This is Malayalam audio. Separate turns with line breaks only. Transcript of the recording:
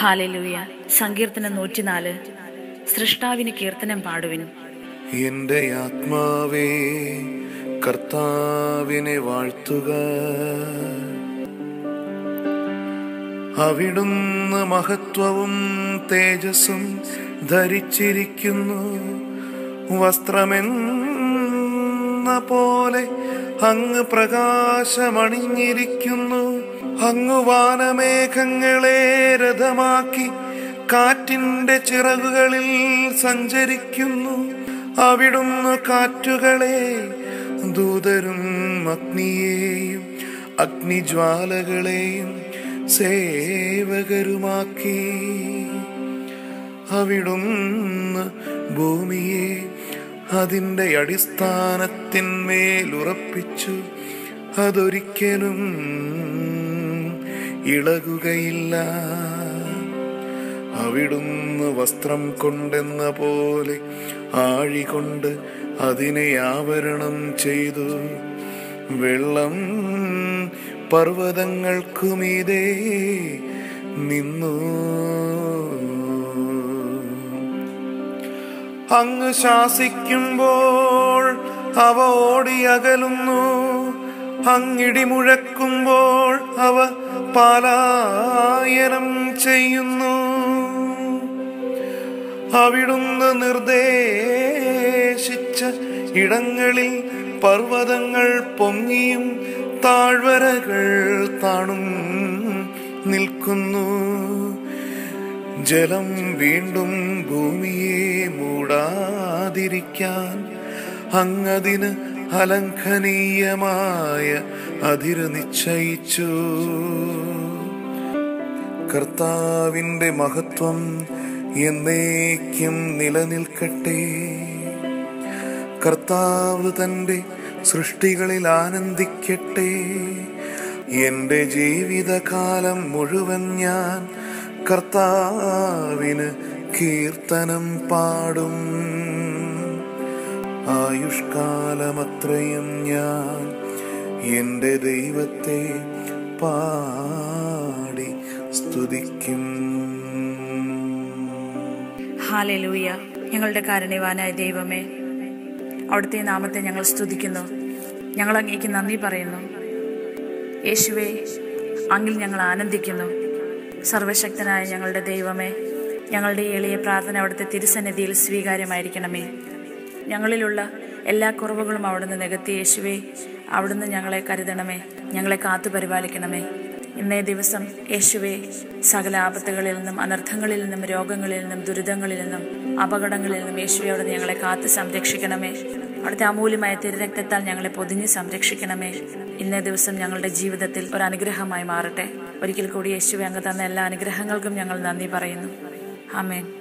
ഹാലലൂയ സങ്കീർത്തനം നൂറ്റിനാല് സൃഷ്ടാവിന് കീർത്തനം പാടുവിൻ
എന്റെ ആത്മാവേ കർത്താവിനെ വാഴ്ത്തുക അവിടുന്ന് മഹത്വവും തേജസ്സും ധരിച്ചിരിക്കുന്നു വസ്ത്രമെന്ന പോലെ അങ്ങ് പ്രകാശമണിഞ്ഞിരിക്കുന്നു അങ്ങ് വാനമേഘങ്ങളെ രഥമാക്കി കാറ്റിന്റെ ചിറകുകളിൽ സഞ്ചരിക്കുന്നു അവിടുന്ന് കാറ്റുകളെ ദൂതരും അഗ്നിയെയും അഗ്നിജ്വാലകളെയും സേവകരുമാക്കി അവിടുന്ന് ഭൂമിയെ അതിൻ്റെ അടിസ്ഥാനത്തിന്മേലുറപ്പിച്ചു അതൊരിക്കലും ഇളകുകയില്ല അവിടുന്ന് വസ്ത്രം കൊണ്ടെന്ന പോലെ ആഴികൊണ്ട് അതിനെ ആവരണം ചെയ്തു വെള്ളം പർവ്വതങ്ങൾക്കുമീതേ നിന്നു അങ്ങ് ശാസിക്കുമ്പോൾ അവ ഓടിയകലുന്നു അങ്ങിടി മുഴക്കുമ്പോൾ അവ പാലായനം ചെയ്യുന്നു അവിടുന്ന് നിർദ്ദേശിച്ച ഇടങ്ങളിൽ പർവ്വതങ്ങൾ പൊങ്ങിയും താഴ്വരകൾ താണും നിൽക്കുന്നു ജലം വീണ്ടും ഭൂമിയെ മൂടാതിരിക്കാൻ അങ്ങതിന് അലംഘനീയമായ അതിര് നിശ്ചയിച്ചു കർത്താവിൻ്റെ മഹത്വം എന്നേക്കും നിലനിൽക്കട്ടെ കർത്താവ് തൻ്റെ സൃഷ്ടികളിൽ ആനന്ദിക്കട്ടെ എൻ്റെ ജീവിതകാലം മുഴുവൻ ഞാൻ കർത്താവിന് കീർത്തനം പാടും ആയുഷ്കാലമത്രയും ഞാൻ എൻ്റെ ദൈവത്തെ പാടി സ്തുതിക്കും
ഹാലലൂയ ഞങ്ങളുടെ കാരുണ്യവാനായ ദൈവമേ അവിടുത്തെ നാമത്തെ ഞങ്ങൾ സ്തുതിക്കുന്നു ഞങ്ങൾ അങ്ങേക്ക് നന്ദി പറയുന്നു യേശുവേ അങ്ങിൽ ഞങ്ങൾ ആനന്ദിക്കുന്നു സർവശക്തനായ ഞങ്ങളുടെ ദൈവമേ ഞങ്ങളുടെ ഈ എളിയ പ്രാർത്ഥന അവിടുത്തെ തിരുസന്നിധിയിൽ സ്വീകാര്യമായിരിക്കണമേ ഞങ്ങളിലുള്ള എല്ലാ കുറവുകളും അവിടുന്ന് നികത്തി യേശുവേ അവിടുന്ന് ഞങ്ങളെ കരുതണമേ ഞങ്ങളെ കാത്തു പരിപാലിക്കണമേ ഇന്നേ ദിവസം യേശുവെ സകല ആപത്തുകളിൽ നിന്നും അനർത്ഥങ്ങളിൽ നിന്നും രോഗങ്ങളിൽ നിന്നും ദുരിതങ്ങളിൽ നിന്നും അപകടങ്ങളിൽ നിന്നും യേശുവെ അവിടുന്ന് ഞങ്ങളെ കാത്ത് സംരക്ഷിക്കണമേ അവിടുത്തെ അമൂല്യമായ തിരുരക്തത്താൽ ഞങ്ങളെ പൊതിഞ്ഞ് സംരക്ഷിക്കണമേ ഇന്നേ ദിവസം ഞങ്ങളുടെ ജീവിതത്തിൽ ഒരു അനുഗ്രഹമായി മാറട്ടെ ഒരിക്കൽ കൂടി യേശുവെ അങ്ങ് തന്ന എല്ലാ അനുഗ്രഹങ്ങൾക്കും ഞങ്ങൾ നന്ദി പറയുന്നു ആമേൻ